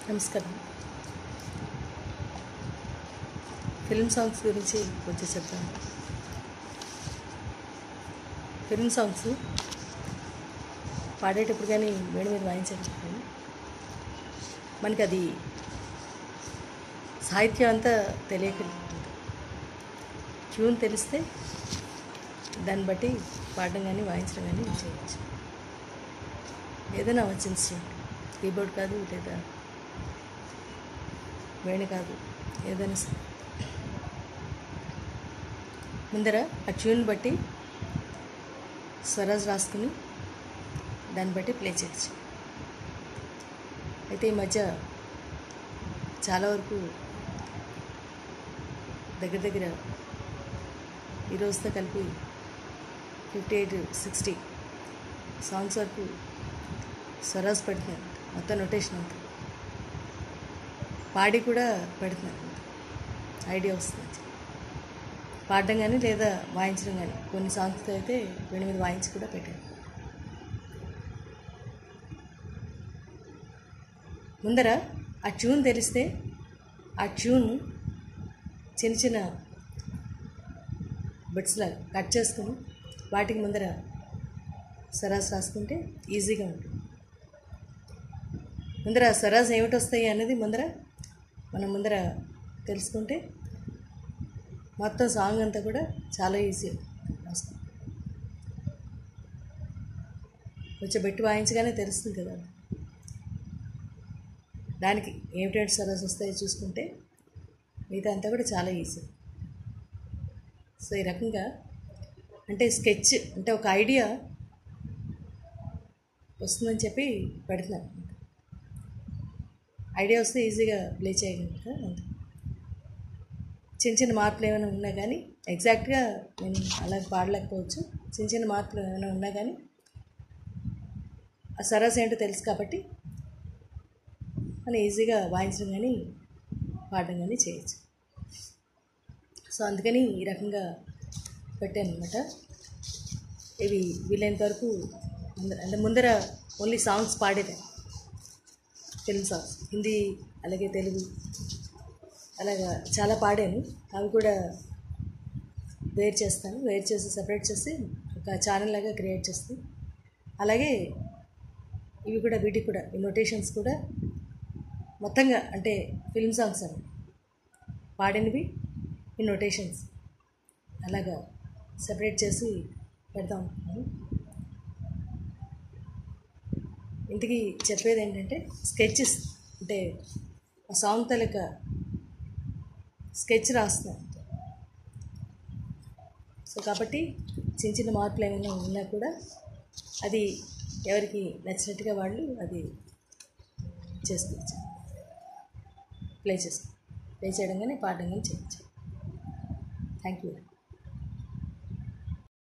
నమస్కారం film songs గురించి కొంచెం చెప్తాను ఫిల్మ్ సాంగ్స్ పాడేటప్పుడు కానీ వేడి మీద వాయించేటప్పుడు కానీ మనకి అది సాహిత్యం అంతా తెలియకలుగుతుంది ట్యూన్ తెలిస్తే దాన్ని బట్టి పాడడం కానీ వాయించడం కానీ చేయవచ్చు ఏదైనా అవ్వచ్చు ఇన్స్ట్రుమెంట్ కీబోర్డ్ కాదు లేదా వేణి కాదు ఏదైనా సరే ముందర ఆ ట్యూన్ బట్టి స్వరాజ్ రాసుకుని దాన్ని బట్టి ప్లే చేయొచ్చు అయితే ఈ మధ్య చాలా వరకు దగ్గర దగ్గర ఈ రోజుతో కలిపి ఫిఫ్టీ ఎయిట్ సిక్స్టీ సాంగ్స్ వరకు స్వరాజ్ పెడుతున్నాను మొత్తం నొటేషన్ అంతా పాడి కూడా పెడుతున్నాను ఐడియా వస్తుంది పాడడం కానీ లేదా వాయించడం కానీ కొన్ని సాంగ్స్తో అయితే వీడి మీద వాయించి కూడా పెట్టాను ముందర ఆ ట్యూన్ తెలిస్తే ఆ ట్యూన్ చిన్న చిన్న బిట్స్లా కట్ చేసుకుని వాటికి ముందర సరాస్ రాసుకుంటే ఈజీగా ఉంటుంది ముందర సరాస్ ఏమిటి వస్తాయి అనేది ముందర మనం ముందర తెలుసుకుంటే మొత్తం సాంగ్ అంతా కూడా చాలా ఈజీ రాస్తాం కొంచెం పెట్టి వాయించగానే తెలుస్తుంది కదా దానికి ఏమిటేంటి సరస్ వస్తాయో చూసుకుంటే మిగతా అంతా కూడా చాలా ఈజీ సో ఈ రకంగా అంటే స్కెచ్ అంటే ఒక ఐడియా వస్తుందని చెప్పి పెడుతున్నాను ఐడియా వస్తే ఈజీగా ప్లే చేయగలుగుతా అంతే చిన్న చిన్న మార్పులు ఏమైనా ఉన్నా కానీ ఎగ్జాక్ట్గా నేను అలా పాడలేకపోవచ్చు చిన్న చిన్న మార్పులు ఏమైనా ఉన్నా కానీ ఆ సరస్ ఏంటో తెలుసు కాబట్టి మనం ఈజీగా వాయించడం కానీ పాడడం కానీ చేయొచ్చు సో అందుకని ఈ రకంగా పెట్టాను అనమాట ఇవి వీలైనంత వరకు ముందర అంటే ముందర ఓన్లీ సాంగ్స్ పాడేదే తెలుగు సాంగ్స్ హిందీ అలాగే తెలుగు అలాగా చాలా పాడాను అవి కూడా వేరు చేస్తాను వేరు చేసి సపరేట్ చేసి ఒక ఛానల్ లాగా క్రియేట్ చేస్తాను అలాగే ఇవి కూడా వీటికి కూడా ఈ నొటేషన్స్ కూడా మొత్తంగా అంటే ఫిల్మ్ సాంగ్స్ అవి పాడినవి ఈ నొటేషన్స్ అలాగా సపరేట్ చేసి పెడదాం అనుకున్నాను ఇంతకీ చెప్పేది ఏంటంటే స్కెచెస్ అంటే ఆ సాంగ్ తలక స్కెచ్ రాస్తున్నాను సో కాబట్టి చిన్న చిన్న మార్పులు ఏమైనా ఉన్నా కూడా అది ఎవరికి నచ్చినట్టుగా వాళ్ళు అది చేసుకోవచ్చు ప్లే చేసుకో ప్లే చేయడం కానీ పాడడం కానీ చేయొచ్చు థ్యాంక్ యూ